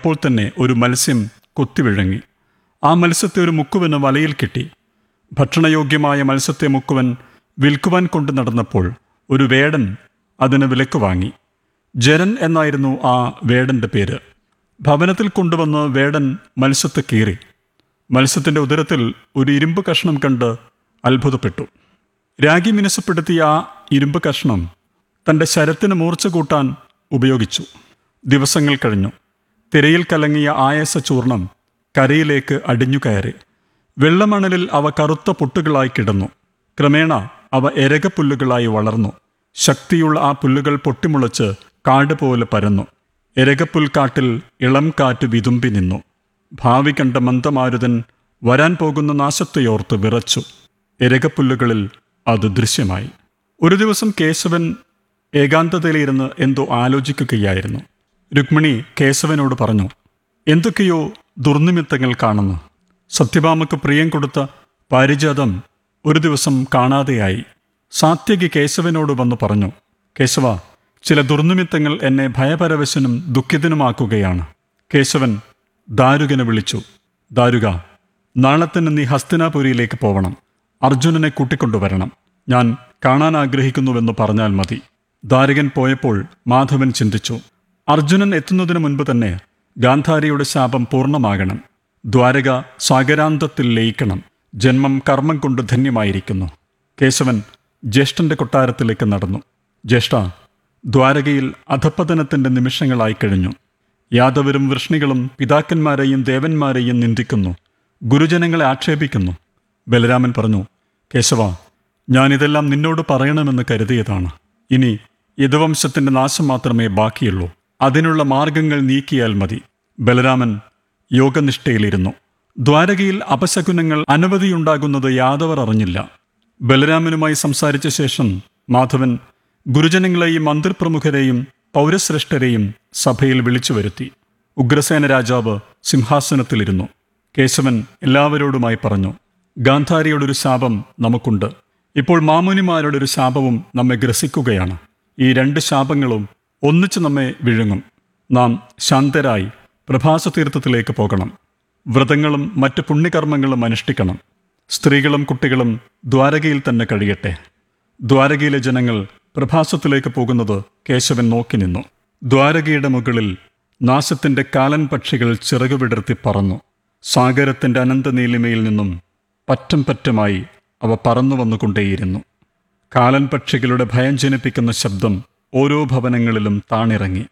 അപ്പോൾ തന്നെ ഒരു മത്സ്യം കൊത്തിവിഴങ്ങി ആ മത്സ്യത്തെ ഒരു മുക്കുവന് വലയിൽ കിട്ടി ഭക്ഷണയോഗ്യമായ മത്സ്യത്തെ മുക്കുവൻ വിൽക്കുവാൻ കൊണ്ടു നടന്നപ്പോൾ ഒരു വേടൻ അതിന് വിലക്ക് വാങ്ങി ജരൻ എന്നായിരുന്നു ആ വേടന്റെ പേര് ഭവനത്തിൽ കൊണ്ടുവന്ന് വേടൻ മത്സ്യത്തെ കീറി മത്സ്യത്തിന്റെ ഉദരത്തിൽ ഒരു ഇരുമ്പ് കഷ്ണം കണ്ട് അത്ഭുതപ്പെട്ടു രാഗി മിനുസപ്പെടുത്തിയ ആ ഇരുമ്പ് കഷ്ണം തന്റെ ശരത്തിന് മൂർച്ച കൂട്ടാൻ ഉപയോഗിച്ചു ദിവസങ്ങൾ കഴിഞ്ഞു തിരയിൽ കലങ്ങിയ ആയസ ചൂർണം കരയിലേക്ക് അടിഞ്ഞു കയറി വെള്ളമണലിൽ അവ കറുത്ത പൊട്ടുകളായി കിടന്നു ക്രമേണ അവ എരകപ്പുല്ലുകളായി വളർന്നു ശക്തിയുള്ള ആ പുല്ലുകൾ പൊട്ടിമുളച്ച് കാട് പോലെ പരന്നു എരകപ്പുൽക്കാട്ടിൽ ഇളം കാറ്റ് വിതുമ്പി നിന്നു ഭാവി കണ്ട മന്ദമാരുതൻ വരാൻ പോകുന്ന നാശത്തെയോർത്ത് വിറച്ചു എരകപ്പുല്ലുകളിൽ അത് ദൃശ്യമായി ഒരു ദിവസം കേശവൻ ഏകാന്തതയിലിരുന്ന് എന്തോ ആലോചിക്കുകയായിരുന്നു രുക്മിണി കേശവനോട് പറഞ്ഞു എന്തൊക്കെയോ ദുർനിമിത്തങ്ങൾ കാണുന്നു സത്യഭാമക്ക് പ്രിയം കൊടുത്ത പാരിജാതം ഒരു ദിവസം കാണാതെയായി സാത്യകി കേശവനോട് വന്നു പറഞ്ഞു കേശവ ചില ദുർനിമിത്തങ്ങൾ എന്നെ ഭയപരവശനും ദുഃഖിതനുമാക്കുകയാണ് കേശവൻ ദാരുകനെ വിളിച്ചു ദാരുക നാളെ തന്നെ നീ ഹസ്തിനാപുരിയിലേക്ക് പോവണം അർജുനനെ കൂട്ടിക്കൊണ്ടുവരണം ഞാൻ കാണാൻ ആഗ്രഹിക്കുന്നുവെന്ന് പറഞ്ഞാൽ മതി ദാരുകൻ പോയപ്പോൾ മാധവൻ ചിന്തിച്ചു അർജുനൻ എത്തുന്നതിന് മുൻപ് തന്നെ ഗാന്ധാരിയുടെ ശാപം പൂർണ്ണമാകണം ദ്വാരക സാഗരാന്തത്തിൽ ലയിക്കണം ജന്മം കർമ്മം കൊണ്ട് ധന്യമായിരിക്കുന്നു കേശവൻ ജ്യേഷ്ഠന്റെ കൊട്ടാരത്തിലേക്ക് നടന്നു ജ്യേഷ്ഠ ദ്വാരകയിൽ അധപ്പതനത്തിന്റെ നിമിഷങ്ങളായി കഴിഞ്ഞു യാദവരും വൃഷ്ണികളും പിതാക്കന്മാരെയും ദേവന്മാരെയും നിന്ദിക്കുന്നു ഗുരുജനങ്ങളെ ആക്ഷേപിക്കുന്നു ബലരാമൻ പറഞ്ഞു കേശവ ഞാനിതെല്ലാം നിന്നോട് പറയണമെന്ന് കരുതിയതാണ് ഇനി യദുവംശത്തിന്റെ നാശം മാത്രമേ ബാക്കിയുള്ളൂ അതിനുള്ള മാർഗങ്ങൾ നീക്കിയാൽ മതി ബലരാമൻ യോഗനിഷ്ഠയിലിരുന്നു ദ്വാരകയിൽ അപശകുനങ്ങൾ അനവധിയുണ്ടാകുന്നത് യാദവർ അറിഞ്ഞില്ല ബലരാമനുമായി സംസാരിച്ച ശേഷം മാധവൻ ഗുരുജനങ്ങളെയും മന്ത്രിപ്രമുഖരെയും പൗരശ്രേഷ്ഠരെയും സഭയിൽ വിളിച്ചു വരുത്തി ഉഗ്രസേന രാജാവ് സിംഹാസനത്തിലിരുന്നു കേശവൻ എല്ലാവരോടുമായി പറഞ്ഞു ഗാന്ധാരിയുടെ ഒരു ശാപം നമുക്കുണ്ട് ഇപ്പോൾ മാമുനിമാരുടെ ഒരു ശാപവും നമ്മെ ഗ്രസിക്കുകയാണ് ഈ രണ്ട് ശാപങ്ങളും ഒന്നിച്ച് നമ്മെ വിഴുങ്ങും നാം ശാന്തരായി പ്രഭാസ തീർത്ഥത്തിലേക്ക് പോകണം വ്രതങ്ങളും മറ്റ് പുണ്യകർമ്മങ്ങളും അനുഷ്ഠിക്കണം സ്ത്രീകളും കുട്ടികളും ദ്വാരകയിൽ തന്നെ കഴിയട്ടെ ദ്വാരകയിലെ ജനങ്ങൾ പ്രഭാസത്തിലേക്ക് പോകുന്നത് കേശവൻ നോക്കി നിന്നു ദ്വാരകയുടെ മുകളിൽ നാശത്തിന്റെ കാലൻ പക്ഷികൾ ചിറകു വിടർത്തി പറന്നു സാഗരത്തിന്റെ അനന്തനീലിമയിൽ നിന്നും പറ്റം പറ്റമായി അവ പറന്നു വന്നുകൊണ്ടേയിരുന്നു കാലൻ പക്ഷികളുടെ ഭയം ജനിപ്പിക്കുന്ന ശബ്ദം ഓരോ ഭവനങ്ങളിലും താണിറങ്ങി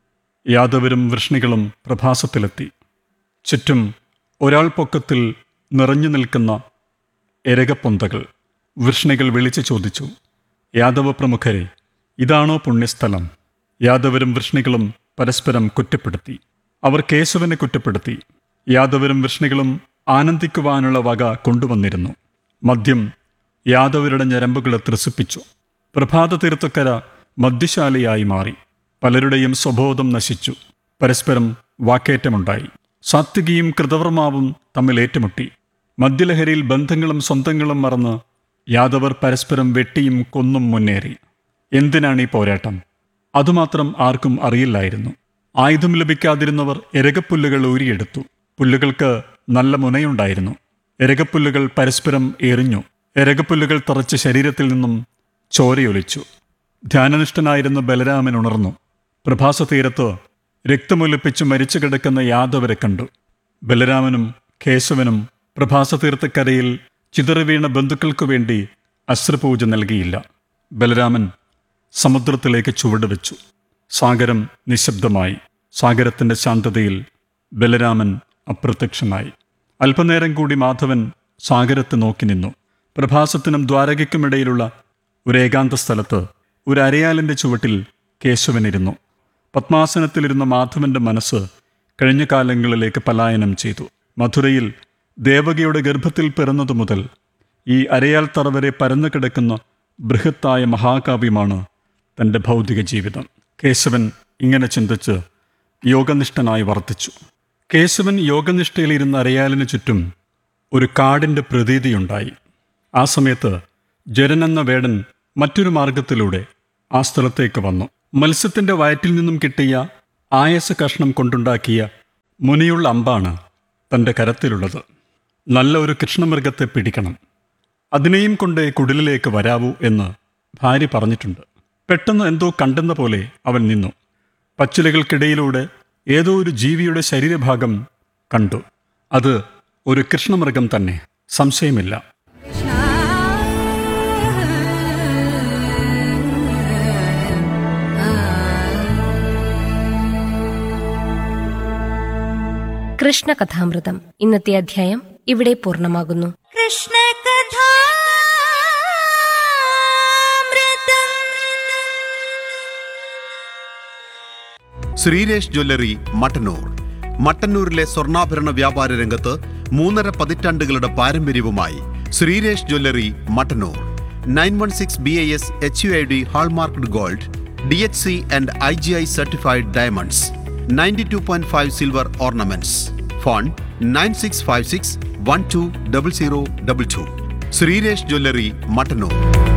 യാദവരും വൃഷ്ണികളും പ്രഭാസത്തിലെത്തി ചുറ്റും ഒരാൾ പൊക്കത്തിൽ നിറഞ്ഞു നിൽക്കുന്ന എരകപ്പൊന്തകൾ വൃഷ്ണികൾ വിളിച്ചു ചോദിച്ചു യാദവ പ്രമുഖരെ ഇതാണോ പുണ്യസ്ഥലം യാദവരും വൃഷ്ണികളും പരസ്പരം കുറ്റപ്പെടുത്തി അവർ കേശവനെ കുറ്റപ്പെടുത്തി യാദവരും വൃഷ്ണികളും ആനന്ദിക്കുവാനുള്ള വക കൊണ്ടുവന്നിരുന്നു മദ്യം യാദവരുടെ ഞരമ്പുകളെ ത്രസിപ്പിച്ചു പ്രഭാത തീർത്ഥക്കര മദ്യശാലയായി മാറി പലരുടെയും സ്വബോധം നശിച്ചു പരസ്പരം വാക്കേറ്റമുണ്ടായി സാത്വികിയും കൃതവർമാവും തമ്മിൽ ഏറ്റുമുട്ടി മദ്യലഹരിയിൽ ബന്ധങ്ങളും സ്വന്തങ്ങളും മറന്ന് യാദവർ പരസ്പരം വെട്ടിയും കൊന്നും മുന്നേറി എന്തിനാണ് ഈ പോരാട്ടം അതുമാത്രം ആർക്കും അറിയില്ലായിരുന്നു ആയുധം ലഭിക്കാതിരുന്നവർ എരകപ്പുല്ലുകൾ ഊരിയെടുത്തു പുല്ലുകൾക്ക് നല്ല മുനയുണ്ടായിരുന്നു എരകപ്പുല്ലുകൾ പരസ്പരം എറിഞ്ഞു എരകപ്പുല്ലുകൾ തറച്ച് ശരീരത്തിൽ നിന്നും ചോരയൊലിച്ചു ധ്യാനനിഷ്ഠനായിരുന്ന ബലരാമൻ ഉണർന്നു പ്രഭാസ തീരത്ത് രക്തമൊലിപ്പിച്ച് മരിച്ചു കിടക്കുന്ന യാദവരെ കണ്ടു ബലരാമനും കേശവനും പ്രഭാസ തീർത്ഥക്കരയിൽ ചിതറിവീണ ബന്ധുക്കൾക്കു വേണ്ടി അശ്രപൂജ നൽകിയില്ല ബലരാമൻ സമുദ്രത്തിലേക്ക് ചുവട് വെച്ചു സാഗരം നിശബ്ദമായി സാഗരത്തിന്റെ ശാന്തതയിൽ ബലരാമൻ അപ്രത്യക്ഷനായി അല്പനേരം കൂടി മാധവൻ സാഗരത്തെ നോക്കി നിന്നു പ്രഭാസത്തിനും ദ്വാരകയ്ക്കുമിടയിലുള്ള ഒരു ഏകാന്ത സ്ഥലത്ത് ഒരു അരയാലിന്റെ ചുവട്ടിൽ കേശവനിരുന്നു പത്മാസനത്തിലിരുന്ന മാധവന്റെ മനസ്സ് കഴിഞ്ഞ കാലങ്ങളിലേക്ക് പലായനം ചെയ്തു മധുരയിൽ ദേവകിയുടെ ഗർഭത്തിൽ പിറന്നതു മുതൽ ഈ അരയാൽ തറ വരെ പരന്നു കിടക്കുന്ന ബൃഹത്തായ മഹാകാവ്യമാണ് തൻ്റെ ഭൗതിക ജീവിതം കേശവൻ ഇങ്ങനെ ചിന്തിച്ച് യോഗനിഷ്ഠനായി വർദ്ധിച്ചു കേശവൻ യോഗനിഷ്ഠയിലിരുന്ന അരയാലിനു ചുറ്റും ഒരു കാടിൻ്റെ പ്രതീതിയുണ്ടായി ആ സമയത്ത് ജരൻ എന്ന വേടൻ മറ്റൊരു മാർഗത്തിലൂടെ ആ സ്ഥലത്തേക്ക് വന്നു മത്സ്യത്തിന്റെ വയറ്റിൽ നിന്നും കിട്ടിയ ആയസ കഷ്ണം കൊണ്ടുണ്ടാക്കിയ മുനിയുള്ള അമ്പാണ് തൻ്റെ കരത്തിലുള്ളത് നല്ല ഒരു കൃഷ്ണമൃഗത്തെ പിടിക്കണം അതിനെയും കൊണ്ട് കുടിലിലേക്ക് വരാവൂ എന്ന് ഭാര്യ പറഞ്ഞിട്ടുണ്ട് പെട്ടെന്ന് എന്തോ കണ്ടെന്ന പോലെ അവൻ നിന്നു പച്ചിലകൾക്കിടയിലൂടെ ഏതോ ഒരു ജീവിയുടെ ശരീരഭാഗം കണ്ടു അത് ഒരു കൃഷ്ണമൃഗം തന്നെ സംശയമില്ല കൃഷ്ണകഥാമൃതം ഇന്നത്തെ അധ്യായം ഇവിടെ പൂർണ്ണമാകുന്നു കൃഷ്ണ ശ്രീരേഷ് ജ്വല്ലറി മട്ടന്നൂർ മട്ടന്നൂരിലെ സ്വർണ്ണാഭരണ വ്യാപാര രംഗത്ത് മൂന്നര പതിറ്റാണ്ടുകളുടെ പാരമ്പര്യവുമായി Sreeresh jewellery Mattannur nine one six B I S H U I D hallmarked gold D H C and I G I certified diamonds ninety two point five silver ornaments phone nine six five six one two double zero double two Sreeresh jewellery Mattannur